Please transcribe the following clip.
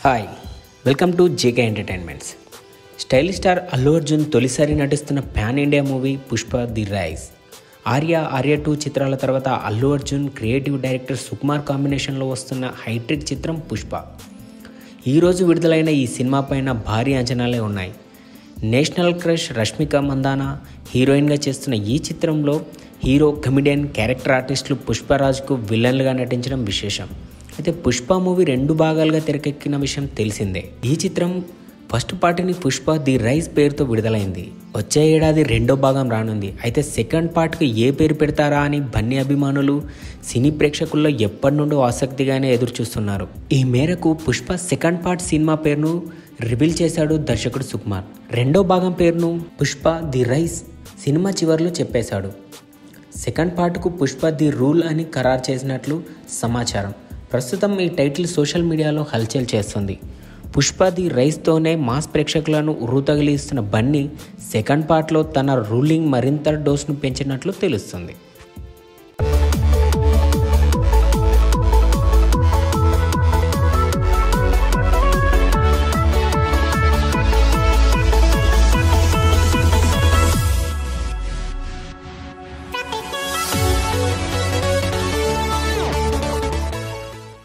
hi welcome to JK entertainments style star Allu Arjun తొలిసారి నటిస్తున్న pan India movie Pushpa the rise Arya Arya two చిత్రాల తర్వాత Allu Arjun creative director Sukumar కాంబినేషన్లో వస్తున్న హైట్రిక్ చిత్రం పుష్ప ఈరోజు విడుదలైన ఈ సినిమా పైన భారీ అంచనాలే ఉన్నాయి నేషనల్ క్రష్ రష్మిక మందానా హీరోయిన్గా చేస్తున్న ఈ చిత్రంలో హీరో కమిడియన్ క్యారెక్టర్ ఆర్టిస్టులు పుష్పరాజ్కు విలన్లుగా నటించడం విశేషం అయితే పుష్ప మూవీ రెండు భాగాలుగా తెరకెక్కిన విషయం తెలిసిందే ఈ చిత్రం ఫస్ట్ పార్ట్ని పుష్ప ది రైస్ పేరుతో విడుదలైంది వచ్చే ఏడాది రెండో భాగం రానుంది అయితే సెకండ్ పార్ట్కి ఏ పేరు పెడతారా అని బన్నీ అభిమానులు సినీ ప్రేక్షకుల్లో ఎప్పటి నుండో ఆసక్తిగానే ఎదురు చూస్తున్నారు ఈ మేరకు పుష్ప సెకండ్ పార్ట్ సినిమా పేరును రివీల్ చేశాడు దర్శకుడు సుకుమార్ రెండో భాగం పేరును పుష్ప ది రైస్ సినిమా చివరిలో చెప్పేశాడు సెకండ్ పార్ట్కు పుష్ప ది రూల్ అని ఖరారు చేసినట్లు సమాచారం ప్రస్తుతం ఈ టైటిల్ సోషల్ మీడియాలో హల్చల్ చేస్తుంది పుష్ప ది రైస్తోనే మాస్ ప్రేక్షకులను ఉర్రూతగిలిస్తున్న బన్నీ సెకండ్ పార్ట్లో తన రూలింగ్ మరింత డోస్ను పెంచినట్లు తెలుస్తుంది